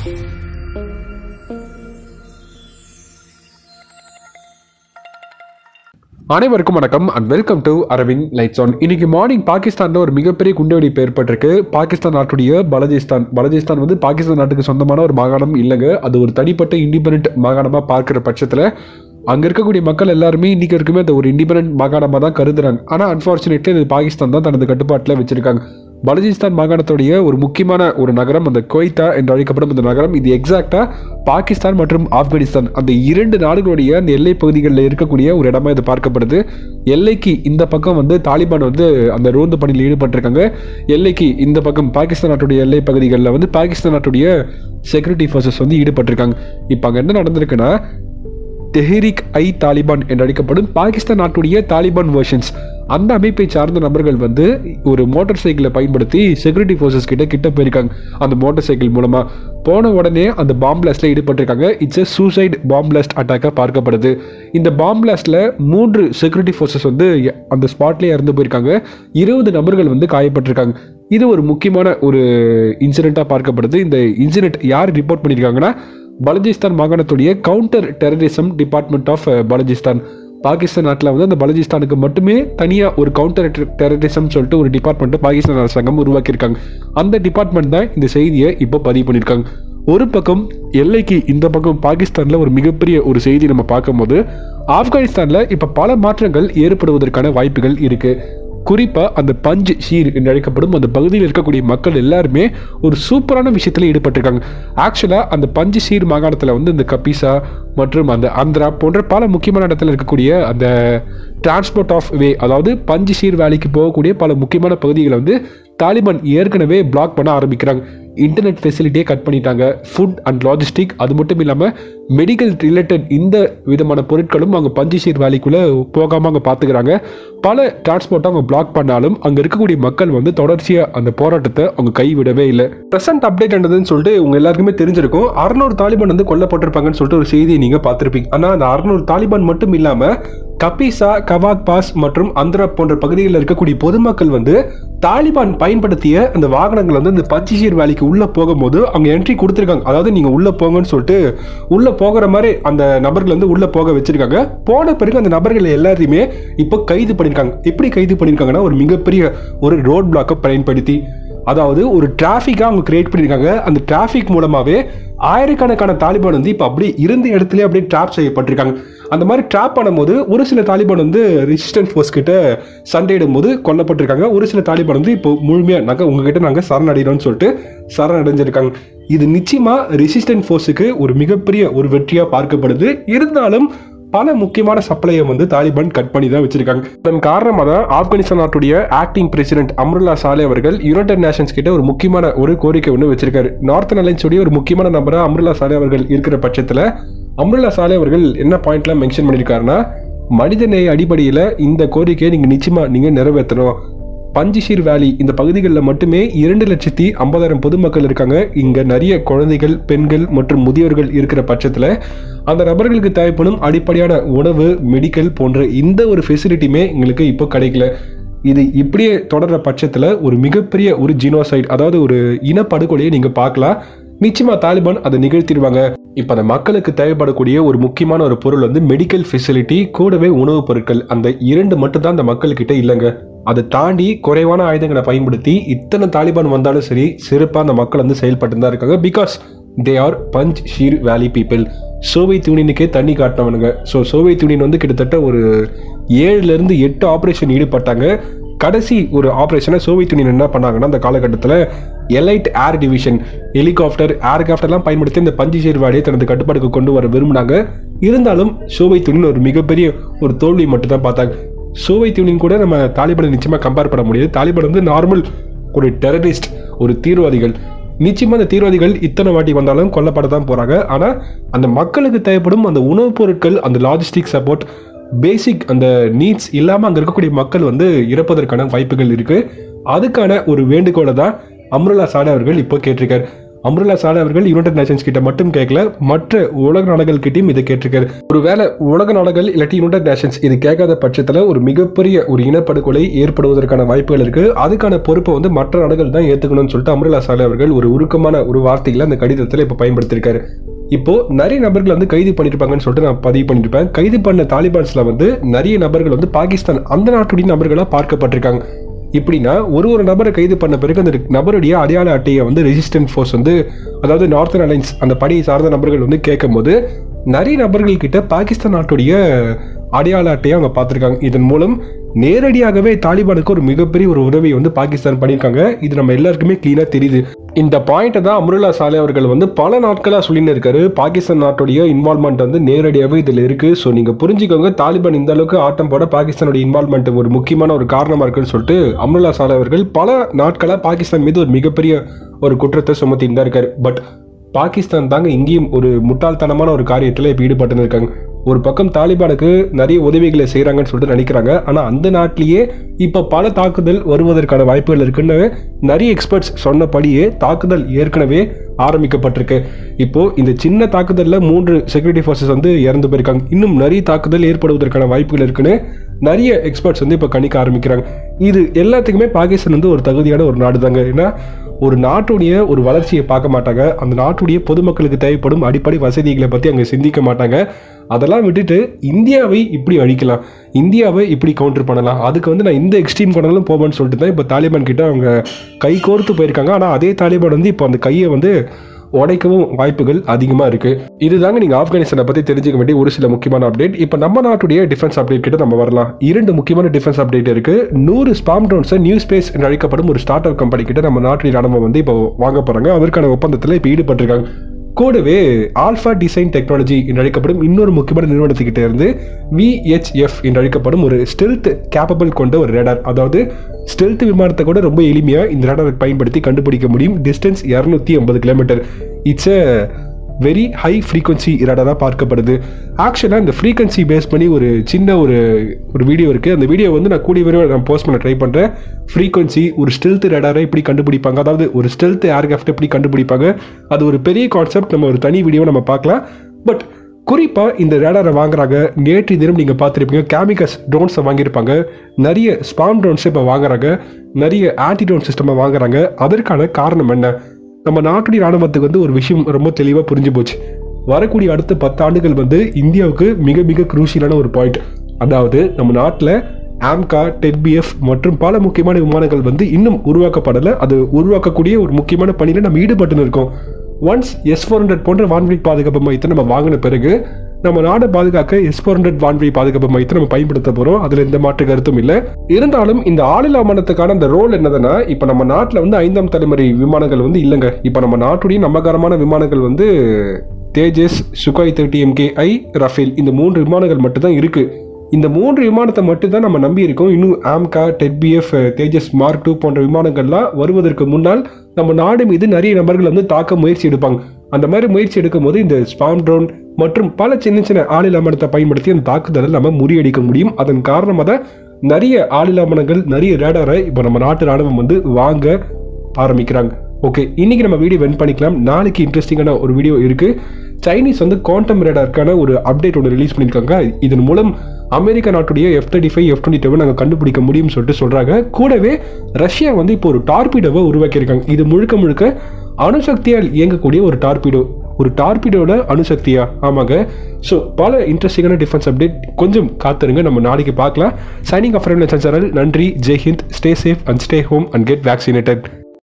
அனைவருக்கும் வணக்கம் and welcome to Aravind lights on இன்னைக்கு மார்னிங் பாகிஸ்தான்ல ஒரு மிகப்பெரிய குண்டுவெடிப்பு ஏற்பட்டிருக்கு பாகிஸ்தான் நாட்டுடைய பலஜிஸ்தான் பலஜிஸ்தான் வந்து பாகிஸ்தான் நாட்டுக்கு சொந்தமான ஒரு மாகாணம் இல்லைங்க அது ஒரு தனிப்பட்ட இண்டிபெண்ட் மாகாணமா பார்க்கிற பட்சத்துல அங்க இருக்கக்கூடிய மக்கள் எல்லாருமே இன்னைக்கு வரைக்குமே அது ஒரு இண்டிபெண்ட் மாகாணமா தான் கருதுறாங்க ஆனா அன்பார்ச்சுனேட்லி இது பாகிஸ்தான் தான் தனது கட்டுப்பாட்டில் வச்சிருக்காங்க பலஜிஸ்தான் மாகாணத்துடைய ஒரு முக்கியமான ஒரு நகரம் அந்த கொய்தா என்று அழைக்கப்படும் அந்த நகரம் இது எக்ஸாக்டா பாகிஸ்தான் மற்றும் ஆப்கானிஸ்தான் அந்த இரண்டு நாடுகளுடைய அந்த எல்லை பகுதிகளில் இருக்கக்கூடிய ஒரு இடமா இது பார்க்கப்படுது எல்லைக்கு இந்த பக்கம் வந்து தாலிபான் வந்து அந்த ரோந்து பணியில் ஈடுபட்டிருக்காங்க எல்லைக்கு இந்த பக்கம் பாகிஸ்தான் நாட்டுடைய எல்லை பகுதிகளில் வந்து பாகிஸ்தான் நாட்டுடைய செக்யூரிட்டி ஃபோர்ஸஸ் வந்து ஈடுபட்டிருக்காங்க இப்போ அங்கே என்ன நடந்திருக்குன்னா தெஹரிக் ஐ தாலிபான் என்று அழைக்கப்படும் பாகிஸ்தான் நாட்டுடைய தாலிபான் வெர்ஷன்ஸ் அந்த அமைப்பை சார்ந்த நபர்கள் வந்து ஒரு மோட்டார் சைக்கிளை பயன்படுத்தி செக்யூரிட்டி ஃபோர்ஸஸ் கிட்ட கிட்ட போயிருக்காங்க அந்த மோட்டார் சைக்கிள் மூலமா போன உடனே அந்த பாம் பிளாஸ்ட்ல ஈடுபட்டிருக்காங்க இட்ஸ் எ சூசைட் பாம் பிளாஸ்ட் அட்டாக்காக பார்க்கப்படுது இந்த பாம் பிளாஸ்ட்ல மூன்று செக்யூரிட்டி ஃபோர்ஸஸ் வந்து அந்த ஸ்பாட்லேயே இறந்து போயிருக்காங்க இருபது நபர்கள் வந்து காயப்பட்டிருக்காங்க இது ஒரு முக்கியமான ஒரு இன்சிடெண்ட்டாக பார்க்கப்படுது இந்த இன்சிடென்ட் யார் ரிப்போர்ட் பண்ணியிருக்காங்கன்னா பலஜிஸ்தான் மாகாணத்துடைய counter terrorism department of Balochistan Pakistan நாட்டில் வந்து அந்த பலஜிஸ்தானுக்கு மட்டுமே தனியாக ஒரு கவுண்டர் டெரரிசம் சொல்லிட்டு ஒரு டிபார்ட்மெண்ட்டை பாகிஸ்தான் அரசாங்கம் உருவாக்கியிருக்காங்க அந்த டிபார்ட்மெண்ட் தான் இந்த செய்தியை இப்போ பதிவு பண்ணியிருக்காங்க ஒரு பக்கம் எல்லைக்கு இந்த பக்கம் பாகிஸ்தானில் ஒரு மிகப்பெரிய ஒரு செய்தி நம்ம பார்க்கும்போது ஆப்கானிஸ்தானில் இப்போ பல மாற்றங்கள் ஏற்படுவதற்கான வாய்ப்புகள் இருக்குது குறிப்பாக அந்த பஞ்ச் ஷீர் என்று அழைக்கப்படும் அந்த பகுதியில் இருக்கக்கூடிய மக்கள் எல்லாருமே ஒரு சூப்பரான விஷயத்தில் ஈடுபட்டிருக்காங்க ஆக்சுவலாக அந்த பஞ்ச் ஷீர் மாகாணத்தில் வந்து இந்த கபிசா மற்றும் அந்த ஆந்திரா போன்ற பல முக்கியமான இடத்துல இருக்கக்கூடிய அந்த டிரான்ஸ்போர்ட் ஆஃப் வே அதாவது பஞ்ச் ஷீர் வேலைக்கு போகக்கூடிய பல முக்கியமான பகுதிகளை வந்து தாலிபான் ஏற்கனவே பிளாக் பண்ண ஆரம்பிக்கிறாங்க இன்டர்நெட் ஃபெசிலிட்டியே கட் பண்ணிட்டாங்க ஃபுட் அண்ட் லாஜிஸ்டிக் அது மட்டும் இல்லாமல் மெடிக்கல் ரிலேட்டட் இந்த விதமான பொருட்களும் அவங்க பஞ்சிஷீர் வேலைக்குள்ளே போகாமல் அங்கே பார்த்துக்கிறாங்க பல டிரான்ஸ்போர்ட்டை அவங்க பிளாக் பண்ணாலும் அங்கே இருக்கக்கூடிய மக்கள் வந்து தொடர்ச்சியாக அந்த போராட்டத்தை அவங்க கைவிடவே இல்லை ப்ரெசன்ட் அப்டேட் என்னதுன்னு சொல்லிட்டு உங்க எல்லாருக்குமே தெரிஞ்சிருக்கும் அறுநூறு தாலிபான் வந்து கொல்லப்பட்டிருப்பாங்கன்னு சொல்லிட்டு ஒரு செய்தியை நீங்கள் பார்த்துருப்பீங்க ஆனால் அந்த அறுநூறு தாலிபான் மட்டும் இல்லாமல் கபிசா கவாக் பாஸ் மற்றும் அந்திரா போன்ற பகுதிகளில் இருக்கக்கூடிய பொதுமக்கள் வந்து தாலிபான் பயன்படுத்திய அந்த வாகனங்கள் வந்து இந்த பச்சிஷீர் வேலைக்கு உள்ள போகும்போது அவங்க என்ட்ரி கொடுத்துருக்காங்க அதாவது நீங்க உள்ள போங்கன்னு சொல்லிட்டு உள்ள போகிற மாதிரி அந்த நபர்கள் வந்து உள்ள போக வச்சிருக்காங்க போன பிறகு அந்த நபர்கள் எல்லாத்தையுமே இப்போ கைது பண்ணியிருக்காங்க எப்படி கைது பண்ணியிருக்காங்கன்னா ஒரு மிகப்பெரிய ஒரு ரோட் பிளாக்கை பயன்படுத்தி அதாவது ஒரு டிராஃபிக்காக அவங்க கிரியேட் பண்ணியிருக்காங்க அந்த டிராஃபிக் மூலமாகவே ஆயிரக்கணக்கான தாலிபான் வந்து இப்போ அப்படியே இருந்த இடத்துல அப்படியே ட்ராப் செய்யப்பட்டிருக்காங்க அந்த மாதிரி ட்ராப் பண்ணும்போது ஒரு சில தாலிபான் வந்து ரெசிஸ்டன்ட் ஃபோர்ஸ் கிட்ட சண்டையிடும் போது கொல்லப்பட்டிருக்காங்க ஒரு சில தாலிபான் வந்து இப்போ முழுமையாக நாங்கள் உங்ககிட்ட நாங்கள் சரணடைகிறோம்னு சொல்லிட்டு சரணடைஞ்சிருக்காங்க இது நிச்சயமா ரெசிஸ்டன்ட் ஃபோர்ஸுக்கு ஒரு மிகப்பெரிய ஒரு வெற்றியாக பார்க்கப்படுது இருந்தாலும் பல முக்கியமான சப்ளையை வந்து தாலிபான் கட் பண்ணி தான் வச்சிருக்காங்க இதன் காரணமாக தான் ஆப்கானிஸ்தான் நாட்டுடைய ஆக்டிங் பிரசிடென்ட் அம்ருல்லா சாலே அவர்கள் யுனைடெட் நேஷன்ஸ் கிட்ட ஒரு முக்கியமான ஒரு கோரிக்கை ஒன்று வச்சிருக்காரு நார்த்தன் அலைன்ஸுடைய ஒரு முக்கியமான நபராக அம்ருல்லா சாலே அவர்கள் இருக்கிற பட்சத்தில் அம்ருல்லா சாலே அவர்கள் என்ன பாயிண்ட்லாம் மென்ஷன் பண்ணியிருக்காருன்னா மனிதநேய அடிப்படையில் இந்த கோரிக்கையை நீங்கள் நிச்சயமாக நீங்கள் நிறைவேற்றணும் பஞ்சிஷீர் வேலி இந்த பகுதிகளில் மட்டுமே இரண்டு லட்சத்தி ஐம்பதாயிரம் பொதுமக்கள் இருக்காங்க இங்கே நிறைய குழந்தைகள் பெண்கள் மற்றும் முதியோர்கள் இருக்கிற பட்சத்தில் அந்த நபர்களுக்கு தேவைப்படும் அடிப்படையான உணவு மெடிக்கல் போன்ற இந்த ஒரு ஃபெசிலிட்டியுமே எங்களுக்கு இப்போ கிடைக்கல இது இப்படியே தொடர்ற பட்சத்தில் ஒரு மிகப்பெரிய ஒரு ஜினோசைட் அதாவது ஒரு இனப்படுகொலையை நீங்கள் பார்க்கலாம் நிச்சயமா தாலிபான் அதை நிகழ்த்திடுவாங்க இப்போ அந்த மக்களுக்கு தேவைப்படக்கூடிய ஒரு முக்கியமான ஒரு பொருள் வந்து மெடிக்கல் ஃபெசிலிட்டி கூடவே உணவுப் பொருட்கள் அந்த இரண்டு மட்டும்தான் அந்த மக்கள்கிட்ட இல்லைங்க அதை தாண்டி குறைவான ஆயுதங்களை பயன்படுத்தி இத்தனை தாலிபான் வந்தாலும் சரி சிறப்பாக அந்த மக்கள் வந்து செயல்பட்டு தான் இருக்காங்க because they are Panjshir valley people Soviet யூனியனுக்கே தண்ணி காட்டினவனுங்க ஸோ சோவியத் யூனியன் வந்து கிட்டத்தட்ட ஒரு ஏழுலேருந்து எட்டு ஆப்ரேஷன் ஈடுபட்டாங்க கடைசி ஒரு ஆப்ரேஷனை சோவியத் யூனியன் என்ன பண்ணாங்கன்னா அந்த காலகட்டத்தில் எலைட் ஏர் டிவிஷன் ஹெலிகாப்டர் ஏர்கிராஃப்டர்லாம் பயன்படுத்தி இந்த பஞ்சிஷேர் வாடியை தனது கட்டுப்பாட்டுக்கு கொண்டு வர விரும்பினாங்க இருந்தாலும் சோவியத் யூனியன் ஒரு மிகப்பெரிய ஒரு தோல்வி மட்டும் தான் பார்த்தாங்க சோவியத் யூனியன் கூட நம்ம தாலிபானை நிச்சயமாக கம்பேர் பண்ண முடியாது தாலிபான் வந்து நார்மல் ஒரு டெரரிஸ்ட் ஒரு தீவிரவாதிகள் நிச்சயமா அந்த தீவிரவாதிகள் இத்தனை வாட்டி வந்தாலும் கொல்லப்பட தான் போறாங்க ஆனா அந்த மக்களுக்கு தேவைப்படும் அந்த உணவுப் பொருட்கள் அந்த லாஜிஸ்டிக் சப்போர்ட் பேசிக் அந்த நீட்ஸ் இல்லாம அங்க இருக்கக்கூடிய மக்கள் வந்து இறப்பதற்கான வாய்ப்புகள் இருக்கு அதுக்கான ஒரு வேண்டுகோளை தான் அம்ருல்லா சாடே அவர்கள் இப்போ கேட்டிருக்காரு அம்ருல்லா சாலே அவர்கள் யுனைடெட் நேஷன்ஸ் கிட்ட மட்டும் கேட்கல மற்ற உலக நாடுகள் கிட்டயும் இதை கேட்டிருக்காரு ஒருவேளை உலக நாடுகள் இல்லாட்டி யுனைடெட் நேஷன்ஸ் இது கேட்காத பட்சத்துல ஒரு மிகப்பெரிய ஒரு இனப்படுகொலை ஏற்படுவதற்கான வாய்ப்புகள் இருக்கு அதுக்கான பொறுப்பை வந்து மற்ற நாடுகள் தான் ஏத்துக்கணும்னு சொல்லிட்டு அம்ருல்லா சாலே அவர்கள் ஒரு உருக்கமான ஒரு வார்த்தைகளை அந்த கடிதத்தில் இப்ப பயன்படுத்தியிருக்காரு இப்போ நிறைய நபர்கள் வந்து கைது பண்ணிருப்பாங்கன்னு சொல்லிட்டு நான் பதிவு பண்ணிருப்பேன் கைது பண்ண தாலிபான்ஸ்ல வந்து நிறைய நபர்கள் வந்து பாகிஸ்தான் அந்த நாட்டுடைய நபர்களா பார்க்கப்பட்டிருக்காங்க இப்படின்னா ஒரு ஒரு நபரை கைது பண்ண பிறகு அந்த நபருடைய அடையாள அட்டையை வந்து ரெசிஸ்டன்ட் ஃபோர்ஸ் வந்து அதாவது நார்த்தன் அலைன்ஸ் அந்த படையை சார்ந்த நபர்கள் வந்து கேட்கும்போது நிறைய நபர்கள் கிட்ட பாகிஸ்தான் நாட்டுடைய அடையாள அட்டையை அவங்க பார்த்துருக்காங்க இதன் மூலம் நேரடியாகவே தாலிபானுக்கு ஒரு மிகப்பெரிய ஒரு உதவியை வந்து பாகிஸ்தான் பண்ணியிருக்காங்க இது நம்ம எல்லாருக்குமே கிளீனாக தெரியுது இந்த பாயிண்ட்டை தான் அம்ருல்லா சாலே அவர்கள் வந்து பல நாட்களாக சொல்லின்னு இருக்காரு பாகிஸ்தான் நாட்டுடைய இன்வால்மெண்ட் வந்து நேரடியாகவே இதில் இருக்கு ஸோ நீங்கள் புரிஞ்சுக்கோங்க தாலிபான் இந்த அளவுக்கு ஆட்டம் போட பாகிஸ்தானுடைய இன்வால்மெண்ட் ஒரு முக்கியமான ஒரு காரணமாக இருக்குன்னு சொல்லிட்டு அம்ருல்லா சாலே அவர்கள் பல நாட்களாக பாகிஸ்தான் மீது ஒரு மிகப்பெரிய ஒரு குற்றத்தை சுமத்தின்னு தான் இருக்காரு பட் பாகிஸ்தான் தாங்க இங்கேயும் ஒரு முட்டாள்தனமான ஒரு காரியத்தில் இப்போ ஈடுபட்டு இருக்காங்க ஒரு பக்கம் தாலிபானுக்கு நிறைய உதவிகளை செய்கிறாங்கன்னு சொல்லிட்டு நினைக்கிறாங்க ஆனால் அந்த நாட்டிலேயே இப்போ பல தாக்குதல் வருவதற்கான வாய்ப்புகள் இருக்குன்னு நிறைய எக்ஸ்பர்ட்ஸ் சொன்னபடியே தாக்குதல் ஏற்கனவே ஆரம்பிக்கப்பட்டிருக்கு இப்போ இந்த சின்ன தாக்குதலில் மூன்று செக்யூரிட்டி ஃபோர்ஸஸ் வந்து இறந்து போயிருக்காங்க இன்னும் நிறைய தாக்குதல் ஏற்படுவதற்கான வாய்ப்புகள் இருக்குன்னு நிறைய எக்ஸ்பர்ட்ஸ் வந்து இப்போ கணிக்க ஆரம்பிக்கிறாங்க இது எல்லாத்துக்குமே பாகிஸ்தான் வந்து ஒரு தகுதியான ஒரு நாடு தாங்க ஏன்னா ஒரு நாட்டுடைய ஒரு வளர்ச்சியை பார்க்க மாட்டாங்க அந்த நாட்டுடைய பொதுமக்களுக்கு தேவைப்படும் அடிப்படை வசதிகளை பற்றி அங்கே சிந்திக்க மாட்டாங்க அதெல்லாம் விட்டுட்டு இந்தியாவை இப்படி அழிக்கலாம் இந்தியாவை இப்படி கவுண்டர் பண்ணலாம் அதுக்கு வந்து நான் இந்த எக்ஸ்ட்ரீம் கொண்டாலும் போவேன்னு சொல்லிட்டு தான் இப்போ தாலிபான் கிட்ட அவங்க கை கோர்த்து போயிருக்காங்க ஆனால் அதே தாலிபான் வந்து இப்போ அந்த கையை வந்து உடைக்கவும் வாய்ப்புகள் அதிகமாக இருக்கு இதுதாங்க நீங்கள் ஆப்கானிஸ்தானை பற்றி தெரிஞ்சுக்க வேண்டிய ஒரு சில முக்கியமான அப்டேட் இப்போ நம்ம நாட்டுடைய டிஃபென்ஸ் அப்டேட் கிட்ட நம்ம வரலாம் இரண்டு முக்கியமான டிஃபென்ஸ் அப்டேட் இருக்கு நூறு ஸ்பாம் ட்ரோன்ஸை நியூ ஸ்பேஸ் என்று அழைக்கப்படும் ஒரு ஸ்டார்ட் அப் கம்பெனி கிட்ட நம்ம நாட்டுடைய ராணுவம் வந்து இப்போ வாங்க போறாங்க அதற்கான ஒப்பந்தத்தில் இப்போ ஈடுபட்டிருக்காங்க கூடவே ஆல்ஃபா டிசைன் டெக்னாலஜி என்று அழைக்கப்படும் இன்னொரு முக்கியமான நிறுவனத்துக்கிட்ட இருந்து விஹெச்எஃப் என்று அழைக்கப்படும் ஒரு ஸ்டெல்த் கேப்பபிள் கொண்ட ஒரு ரேடார் அதாவது ஸ்டெல்த் விமானத்தை கூட ரொம்ப எளிமையாக இந்த ரேடாரை பயன்படுத்தி கண்டுபிடிக்க முடியும் டிஸ்டன்ஸ் இரநூத்தி ஐம்பது kilometre it's a very high frequency ரேடாராக பார்க்கப்படுது ஆக்சுவலாக இந்த ஃப்ரீக்வன்சி பேஸ் பண்ணி ஒரு சின்ன ஒரு ஒரு வீடியோ இருக்குது அந்த வீடியோ வந்து நான் கூடிய விரைவில் நான் போஸ்ட் பண்ண ட்ரை பண்ணுறேன் ஃப்ரீக்வன்சி ஒரு ஸ்டெல்த் ரேடாரை எப்படி கண்டுபிடிப்பாங்க அதாவது ஒரு ஸ்டெல்த் ஏர்கிராஃப்ட் எப்படி கண்டுபிடிப்பாங்க அது ஒரு பெரிய கான்செப்ட் நம்ம ஒரு தனி வீடியோ நம்ம பார்க்கலாம் பட் குறிப்பாக இந்த ரேடாரை வாங்குறாங்க நேற்று தினம் நீங்கள் பார்த்துருப்பீங்க கேமிகஸ் ட்ரோன்ஸை வாங்கியிருப்பாங்க நிறைய ஸ்பாம் ட்ரோன்ஸை இப்போ வாங்குறாங்க நிறைய ஆன்டி ட்ரோன் சிஸ்டமை வாங்குறாங்க அதற்கான காரணம் என்ன நம்ம நாட்டுடைய ராணுவத்துக்கு வந்து ஒரு விஷயம் ரொம்ப தெளிவாக புரிஞ்சு போச்சு வரக்கூடிய அடுத்த பத்து ஆண்டுகள் வந்து இந்தியாவுக்கு மிக மிக குரூஷியலான ஒரு பாயிண்ட் அதாவது நம்ம நாட்டில் ஆம்கா டெட்பிஎஃப் மற்றும் பல முக்கியமான விமானங்கள் வந்து இன்னும் உருவாக்கப்படலை அது உருவாக்கக்கூடிய ஒரு முக்கியமான பணியில் நம்ம ஈடுபட்டு இருக்கோம் ஒன்ஸ் எஸ் ஃபோர் ஹண்ட்ரட் போன்ற வான்வெளி பாதுகாப்பு மையத்தை நம்ம வாங்கின பிறகு நம்ம நாடை பாதுகாக்க எஸ் ஃபோர் ஹண்ட்ரட் வான்வெளி பாதுகாப்பு மையத்தை நம்ம பயன்படுத்த போகிறோம் அதில் எந்த மாற்று கருத்தும் இல்லை இருந்தாலும் இந்த ஆளில்லா விமானத்துக்கான அந்த ரோல் என்னதுன்னா இப்போ நம்ம நாட்டில் வந்து ஐந்தாம் தலைமுறை விமானங்கள் வந்து இல்லைங்க இப்போ நம்ம நாட்டுடைய நம்பகரமான விமானங்கள் வந்து Tejas Sukhoi thirty MK I Rafale இந்த மூன்று விமானங்கள் மட்டும்தான் இருக்கு இந்த மூன்று விமானத்தை மட்டும் தான் நம்ம நம்பி இருக்கோம் இன்னும் AMCA TEDBF Tejas mark two போன்ற விமானங்கள்லாம் வருவதற்கு முன்னால் நம்ம நாடு மீது நிறைய நபர்கள் வந்து தாக்க முயற்சி எடுப்பாங்க அந்த மாதிரி முயற்சி எடுக்கும் போது இந்த ஸ்பாம் ட்ரோன் மற்றும் பல சின்ன சின்ன ஆளில்லா விமானத்தை பயன்படுத்தி அந்த தாக்குதலை நம்ம முறியடிக்க முடியும் அதன் காரணமாக தான் நிறைய ஆளில்லா விமானங்கள் நிறைய ரேடாரை இப்போ நம்ம நாட்டு ராணுவம் வந்து வாங்க ஆரம்பிக்கிறாங்க ஓகே இன்னைக்கு நம்ம வீடியோ வென் பண்ணிக்கலாம் நாளைக்கு இன்ட்ரெஸ்டிங்கான ஒரு வீடியோ இருக்கு சைனீஸ் வந்து குவாண்டம் ரேடாருக்கான ஒரு அப்டேட் ஒன்று ரிலீஸ் பண்ணியிருக்காங்க இதன் மூலம் அமெரிக்கா நாட்டுடைய F thirty five F twenty seven நாங்கள் கண்டுபிடிக்க முடியும்னு சொல்லிட்டு சொல்றாங்க கூடவே ரஷ்யா வந்து இப்போ ஒரு டார்பிடோவை உருவாக்கியிருக்காங்க இது முழுக்க முழுக்க அணுசக்தியால் இயங்கக்கூடிய ஒரு டார்பிடோ ஒரு டார்பிடோட அணுசக்தியா ஆமாங்க ஸோ பல இன்ட்ரெஸ்டிங்கான டிஃபென்ஸ் அப்டேட் கொஞ்சம் காத்துருங்க நம்ம நாளைக்கு பார்க்கலாம் சைனிங் ஆஃப் சேனல் நன்றி Jai Hind stay safe and stay home and get vaccinated